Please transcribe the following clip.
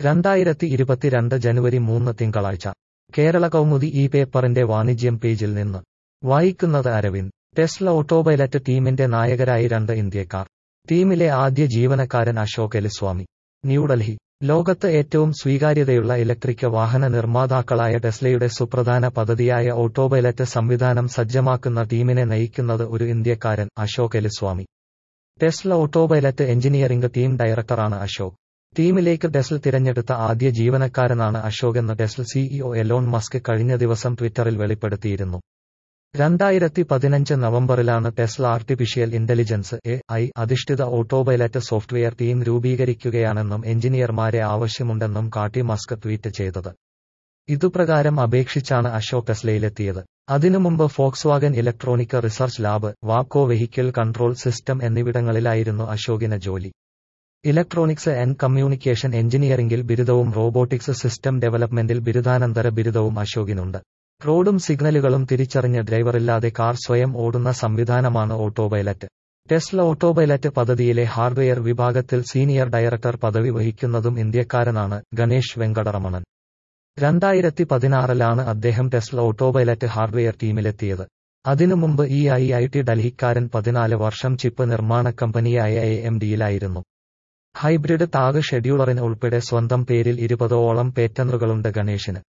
രണ്ടായിരത്തി ഇരുപത്തിരണ്ട് ജനുവരി മൂന്ന് തിങ്കളാഴ്ച കേരള കൗമുദി ഈ പേപ്പറിന്റെ വാണിജ്യം പേജിൽ നിന്ന് വായിക്കുന്നത് അരവിന്ദ് ടെസ്ല ഓട്ടോപൈലറ്റ് ടീമിന്റെ നായകരായി രണ്ട് ഇന്ത്യക്കാർ ടീമിലെ ആദ്യ ജീവനക്കാരൻ അശോക് എലിസ്വാമി ന്യൂഡൽഹി ലോകത്ത് ഏറ്റവും സ്വീകാര്യതയുള്ള ഇലക്ട്രിക് വാഹന നിർമ്മാതാക്കളായ ടെസ്ലയുടെ സുപ്രധാന പദ്ധതിയായ ഓട്ടോപൈലറ്റ് സംവിധാനം സജ്ജമാക്കുന്ന ടീമിനെ നയിക്കുന്നത് ഒരു ഇന്ത്യക്കാരൻ Ashok Elluswamy Tesla autopilot engineering team ഡയറക്ടറാണ് അശോക് ടീമിലേക്ക് ടെസ്ല തിരഞ്ഞെടുത്ത ആദ്യ ജീവനക്കാരനാണ് അശോക് എന്ന് ടെസ്ല സിഇഒ എലോൺ മസ്ക് കഴിഞ്ഞ ദിവസം ട്വിറ്ററിൽ വെളിപ്പെടുത്തിയിരുന്നു രണ്ടായിരത്തി പതിനഞ്ച് നവംബറിലാണ് Tesla artificial intelligence A I അധിഷ്ഠിത ഓട്ടോപൈലറ്റ് സോഫ്റ്റ്വെയർ ടീം രൂപീകരിക്കുകയാണെന്നും എഞ്ചിനീയർമാരെ ആവശ്യമുണ്ടെന്നും കാട്ടി മസ്ക് ട്വീറ്റ് ചെയ്തത് ഇതുപ്രകാരം അപേക്ഷിച്ചാണ് അശോക് ടെസ്ലയിലെത്തിയത് അതിനു മുമ്പ് ഫോക്സ്വാഗൻ ഇലക്ട്രോണിക് റിസർച്ച് ലാബ് വാപ്കോ വെഹിക്കിൾ കൺട്രോൾ സിസ്റ്റം എന്നിവിടങ്ങളിലായിരുന്നു അശോകിന് ജോലി ഇലക്ട്രോണിക്സ് ആൻഡ് കമ്മ്യൂണിക്കേഷൻ എഞ്ചിനീയറിംഗിൽ ബിരുദവും റോബോട്ടിക്സ് സിസ്റ്റം ഡെവലപ്മെന്റിൽ ബിരുദാനന്തര ബിരുദവും അശോകിനുണ്ട് റോഡും സിഗ്നലുകളും തിരിച്ചറിഞ്ഞ ഡ്രൈവറില്ലാതെ കാർ സ്വയം ഓടുന്ന സംവിധാനമാണ് ഓട്ടോപൈലറ്റ് ടെസ്ല ഓട്ടോപൈലറ്റ് പദ്ധതിയിലെ ഹാർഡ്വെയർ വിഭാഗത്തിൽ സീനിയർ ഡയറക്ടർ പദവി വഹിക്കുന്നതും ഇന്ത്യക്കാരനാണ് ഗണേഷ് വെങ്കടറമണൻ രണ്ടായിരത്തി പതിനാറിലാണ് അദ്ദേഹം ടെസ്ല ഓട്ടോപൈലറ്റ് ഹാർഡ്വെയർ ടീമിലെത്തിയത് അതിനു മുമ്പ് ഈ ഐ ഐ ടി ഡൽഹിക്കാരൻ പതിനാല് വർഷം ചിപ്പ് നിർമ്മാണ കമ്പനിയായ എ എം ഡിയിലായിരുന്നു ഹൈബ്രിഡ് ടാഗ് ഷെഡ്യൂളറിന് ഉൾപ്പെടെ സ്വന്തം പേരിൽ ഇരുപതോളം പേറ്റന്റുകളുണ്ട് ഗണേഷിന്